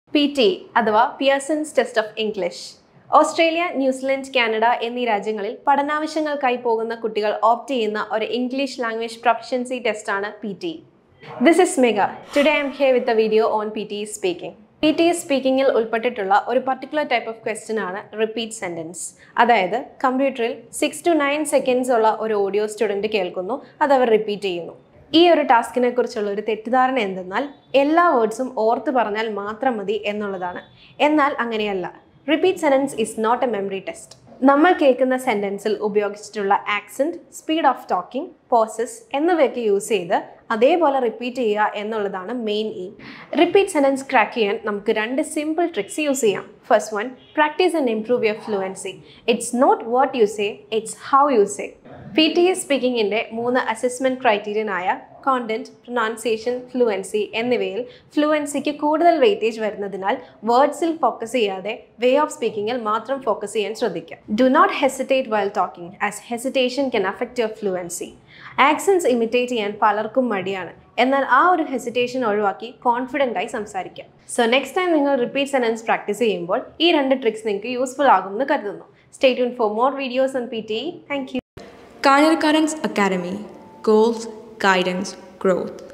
P T അഥവാ Pearson's test of English Australia New Zealand Canada എന്നീ രാജ്യങ്ങളിൽ പഠനാവശ്യങ്ങൾക്കായി പോകുന്ന കുട്ടികൾ ഓപ്റ്റ് ചെയ്യുന്ന ഒരു ഇംഗ്ലീഷ് ലാംഗ്വേജ് പ്രൊഫഷൻസി ടെസ്റ്റാണ് P T this is Megha today I am here with a video on P T speaking P T സ്പീക്കിങ്ങിൽ ഉൾപ്പെട്ടിട്ടുള്ള ഒരു പർട്ടിക്കുലർ ടൈപ്പ് ഓഫ് ക്വസ്റ്റ്യൻ ആണ് റിപ്പീറ്റ് സെൻറ്റൻസ് അതായത് കമ്പ്യൂട്ടറിൽ സിക്സ് ടു നയൻ സെക്കൻഡ്സ് ഉള്ള ഒരു ഓഡിയോ സ്റ്റുഡൻറ്റ് കേൾക്കുന്നു അത് അവർ റിപ്പീറ്റ് ചെയ്യുന്നു ഈ ഒരു ടാസ്കിനെ കുറിച്ചുള്ള ഒരു തെറ്റിദ്ധാരണ എന്തെന്നാൽ എല്ലാ വേർഡ്സും ഓർത്ത് പറഞ്ഞാൽ മാത്രം മതി എന്നുള്ളതാണ് എന്നാൽ അങ്ങനെയല്ല repeat sentence is not a memory test നമ്മൾ കേൾക്കുന്ന സെൻറ്റൻസിൽ ഉപയോഗിച്ചിട്ടുള്ള accent speed of talking pauses എന്നിവയൊക്കെ യൂസ് ചെയ്ത് അതേപോലെ റിപ്പീറ്റ് ചെയ്യുക എന്നുള്ളതാണ് main aim repeat sentence crack ചെയ്യാൻ നമുക്ക് രണ്ട് സിമ്പിൾ ട്രിക്സ് യൂസ് ചെയ്യാം first one practice and improve your fluency it's not what you say it's how you say P T A സ്പീക്കിങ്ങിൻ്റെ മൂന്ന് അസസ്മെൻറ്റ് ക്രൈറ്റീരിയനായ കോണ്ടന്റ് പ്രൊനൗൺസിയേഷൻ ഫ്ലുവൻസി എന്നിവയിൽ ഫ്ലുവൻസിക്ക് കൂടുതൽ വെയിറ്റേജ് വരുന്നതിനാൽ വേർഡ്സിൽ ഫോക്കസ് ചെയ്യാതെ വേ ഓഫ് സ്പീക്കിങ്ങിൽ മാത്രം ഫോക്കസ് ചെയ്യാൻ ശ്രദ്ധിക്കുക do not hesitate while talking as hesitation can affect your fluency accents imitate ചെയ്യാൻ പലർക്കും മടിയാണ് എന്നാൽ ആ ഒരു ഹെസിറ്റേഷൻ ഒഴിവാക്കി കോൺഫിഡൻ്റ് ആയി സംസാരിക്കുക സോ നെക്സ്റ്റ് ടൈം നിങ്ങൾ റിപ്പീറ്റ് സെൻറ്റൻസ് പ്രാക്ടീസ് ചെയ്യുമ്പോൾ ഈ രണ്ട് ട്രിക്സ് നിങ്ങൾക്ക് യൂസ്ഫുൾ ആകുമെന്ന് കരുതുന്നു stay tune for more videos on P T thank you Kanyar Currents Academy Goals, Guidance, Growth.